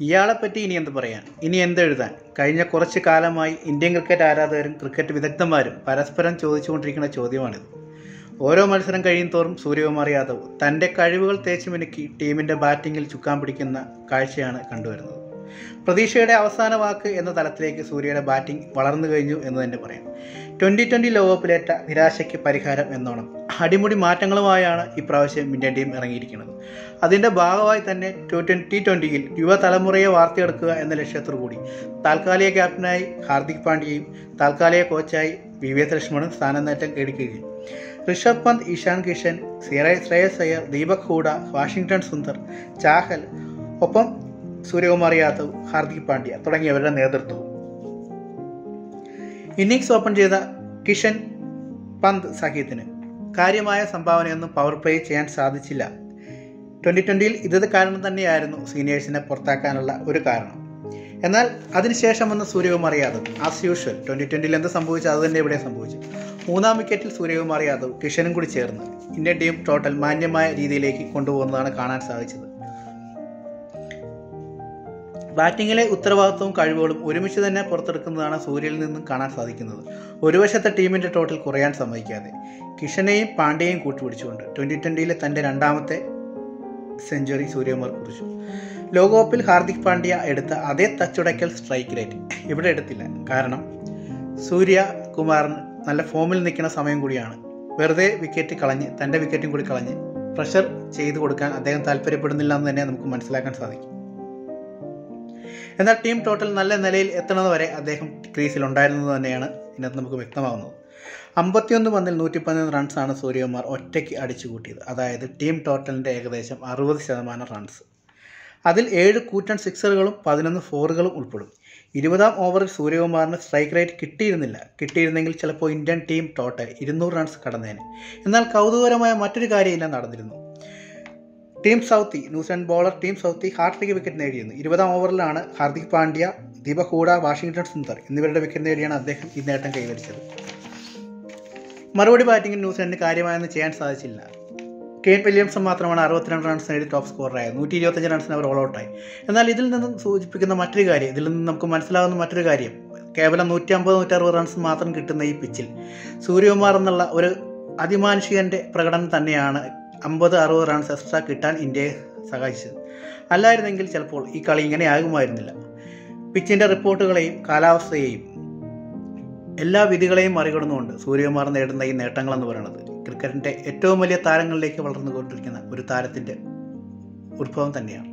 ഇയാളെപ്പറ്റി ഇനി എന്ത് പറയാൻ ഇനി എന്തെഴുതാൻ കഴിഞ്ഞ കുറച്ച് കാലമായി ഇന്ത്യൻ ക്രിക്കറ്റ് ആരാധകരും ക്രിക്കറ്റ് വിദഗ്ധന്മാരും പരസ്പരം ചോദിച്ചുകൊണ്ടിരിക്കുന്ന ചോദ്യമാണിത് ഓരോ മത്സരം കഴിയും തോറും സൂര്യകുമാർ യാദവ് തൻ്റെ കഴിവുകൾ തേച്ച് മിനുക്കി ടീമിൻ്റെ ബാറ്റിങ്ങിൽ ചുക്കാൻ പിടിക്കുന്ന കാഴ്ചയാണ് കണ്ടുവരുന്നത് പ്രതീക്ഷയുടെ അവസാന വാക്ക് എന്ന തലത്തിലേക്ക് സൂര്യയുടെ ബാറ്റിംഗ് വളർന്നു കഴിഞ്ഞു എന്ന് തന്നെ പറയാം ട്വൻ്റി ട്വൻ്റി ലോകകപ്പിലേറ്റ നിരാശയ്ക്ക് പരിഹാരം എന്നോണം അടിമുടി മാറ്റങ്ങളുമായാണ് ഇപ്രാവശ്യം ഇന്ത്യൻ ടീം ഇറങ്ങിയിരിക്കുന്നത് അതിൻ്റെ ഭാഗമായി തന്നെ ട്വൻ്റി ട്വൻ്റിയിൽ യുവതലമുറയെ വാർത്തെടുക്കുക എന്ന ലക്ഷ്യത്തോടു കൂടി താൽക്കാലിക ക്യാപ്റ്റനായി ഹാർദിക് പാണ്ഡ്യയും താൽക്കാലിക കോച്ചായി വി വി എസ് ലക്ഷ്മണും സ്ഥാനനേറ്റം എടുക്കുകയും ഋഷഭ് പന്ത് ഇഷാൻ കിഷൻ ശ്രേയസ് അയ്യർ ദീപക് ഹൂഡ വാഷിംഗ്ടൺ സുന്ദർ ചാഹൽ ഒപ്പം സൂര്യകുമാർ യാദവ് ഹാർദിക് പാണ്ഡ്യ തുടങ്ങിയവരുടെ നേതൃത്വവും ഇന്നിങ്സ് ഓപ്പൺ ചെയ്ത കിഷൻ പന്ത് സഖ്യത്തിന് കാര്യമായ സംഭാവനയൊന്നും പവർ പ്ലേ ചെയ്യാൻ സാധിച്ചില്ല ട്വൻ്റി ട്വൻ്റിയിൽ ഇത് കാരണം തന്നെയായിരുന്നു സീനിയേഴ്സിനെ പുറത്താക്കാനുള്ള ഒരു കാരണം എന്നാൽ അതിനുശേഷം വന്ന Suryakumar Yadav as usual twenty ട്വൻ്റിയിൽ എന്ത് സംഭവിച്ചു അത് തന്നെ ഇവിടെ സംഭവിച്ചു മൂന്നാം വിക്കറ്റിൽ സൂര്യകുമാർ യാദവ് കിഷനും കൂടി ചേർന്ന് ഇന്ത്യൻ ടീം ടോട്ടൽ മാന്യമായ രീതിയിലേക്ക് കൊണ്ടുപോകുന്നതാണ് കാണാൻ സാധിച്ചത് ബാറ്റിങ്ങിലെ ഉത്തരവാദിത്വവും കഴിവുകളും ഒരുമിച്ച് തന്നെ പുറത്തെടുക്കുന്നതാണ് സൂര്യയിൽ നിന്നും കാണാൻ സാധിക്കുന്നത് ഒരു വശത്തെ ടീമിൻ്റെ ടോട്ടൽ കുറയാൻ സമ്മതിക്കാതെ കിഷനെയും പാണ്ഡ്യയും കൂട്ടുപിടിച്ചുകൊണ്ട് ട്വൻ്റി ട്വൻ്റിയിലെ തൻ്റെ രണ്ടാമത്തെ സെഞ്ചുറി സൂര്യകുമാർ കുറിച്ചു ലോകകപ്പിൽ ഹാർദിക് പാണ്ഡ്യ എടുത്ത അതേ തച്ചുടയ്ക്കൽ സ്ട്രൈക്ക് റേറ്റ് ഇവിടെ എടുത്തില്ല കാരണം സൂര്യ കുമാറിന് നല്ല ഫോമിൽ നിൽക്കുന്ന സമയം കൂടിയാണ് വെറുതെ വിക്കറ്റ് കളഞ്ഞ് തൻ്റെ വിക്കറ്റും കൂടി കളഞ്ഞ് പ്രഷർ ചെയ്തു കൊടുക്കാൻ അദ്ദേഹം താല്പര്യപ്പെടുന്നില്ല എന്ന് തന്നെ നമുക്ക് മനസ്സിലാക്കാൻ സാധിക്കും എന്നാൽ ടീം ടോട്ടൽ നല്ല നിലയിൽ എത്തുന്നത് വരെ അദ്ദേഹം ക്രീസിൽ ഉണ്ടായിരുന്നത് തന്നെയാണ് ഇതിനകത്ത് നമുക്ക് വ്യക്തമാകുന്നത് അമ്പത്തിയൊന്ന് പന്തിൽ നൂറ്റി പതിനൊന്ന് റൺസാണ് സൂര്യകുമാർ ഒറ്റയ്ക്ക് അടിച്ചു കൂട്ടിയത് അതായത് ടീം ടോട്ടലിൻ്റെ ഏകദേശം അറുപത് ശതമാനം റൺസ് അതിൽ ഏഴ് കൂറ്റൻ സിക്സറുകളും പതിനൊന്ന് ഫോറുകളും ഉൾപ്പെടും ഇരുപതാം ഓവറിൽ സൂര്യകുമാറിന് സ്ട്രൈക്ക് റേറ്റ് കിട്ടിയിരുന്നില്ല കിട്ടിയിരുന്നെങ്കിൽ ചിലപ്പോൾ ഇന്ത്യൻ ടീം ടോട്ടൽ ഇരുന്നൂറ് റൺസ് കടന്നേനെ എന്നാൽ കൗതുകകരമായ മറ്റൊരു കാര്യം ഇല്ല നടന്നിരുന്നു team Southee New Zealand bowler team Southee hat-trick wicket നേടിയിരുന്നു ഇരുപതാം ഓവറിലാണ് ഹാർദിക് പാണ്ഡ്യ ദീപക് ഹൂഡ വാഷിംഗ്ടൺ സുന്ദർ എന്നിവരുടെ വിക്കറ്റ് നേടിയാണ് അദ്ദേഹം ഈ നേട്ടം കൈവരിച്ചത് മറുപടി ബാറ്റിംഗിൽ ന്യൂസിലൻഡിന് കാര്യമായൊന്നും ചെയ്യാൻ സാധിച്ചില്ല കെയ്ൻ വില്യംസൺ മാത്രമാണ് അറുപത്തിരണ്ട് റൺസ് നേടി ടോപ്പ് സ്കോറായത് നൂറ്റി ഇരുപത്തഞ്ച് റൺസിന് അവർ ഓൾ ഔട്ടായി എന്നാൽ ഇതിൽ നിന്നും സൂചിപ്പിക്കുന്ന മറ്റൊരു കാര്യം ഇതിൽ നിന്ന് നമുക്ക് മനസ്സിലാകുന്ന മറ്റൊരു കാര്യം കേവലം നൂറ്റി അമ്പത് നൂറ്റി അറുപത് റൺസ് മാത്രം കിട്ടുന്ന ഈ പിച്ചിൽ സൂര്യകുമാർ എന്നുള്ള ഒരു അതിമാനുഷികൻ്റെ പ്രകടനം തന്നെയാണ് അമ്പത് അറുപത് റൺസ് എക്സ്ട്രാ കിട്ടാൻ ഇന്ത്യയെ സഹായിച്ചത് അല്ലായിരുന്നെങ്കിൽ ചിലപ്പോൾ ഈ കളി ഇങ്ങനെ ആകുമായിരുന്നില്ല പിച്ചിൻ്റെ റിപ്പോർട്ടുകളെയും കാലാവസ്ഥയെയും എല്ലാ വിധികളെയും മറികടന്നുകൊണ്ട് സൂര്യകുമാർ നേടുന്ന ഈ നേട്ടങ്ങളെന്ന് പറയുന്നത് ക്രിക്കറ്റിൻ്റെ ഏറ്റവും വലിയ താരങ്ങളിലേക്ക് വളർന്നുകൊണ്ടിരിക്കുന്ന ഒരു താരത്തിൻ്റെ ഉത്ഭവം തന്നെയാണ്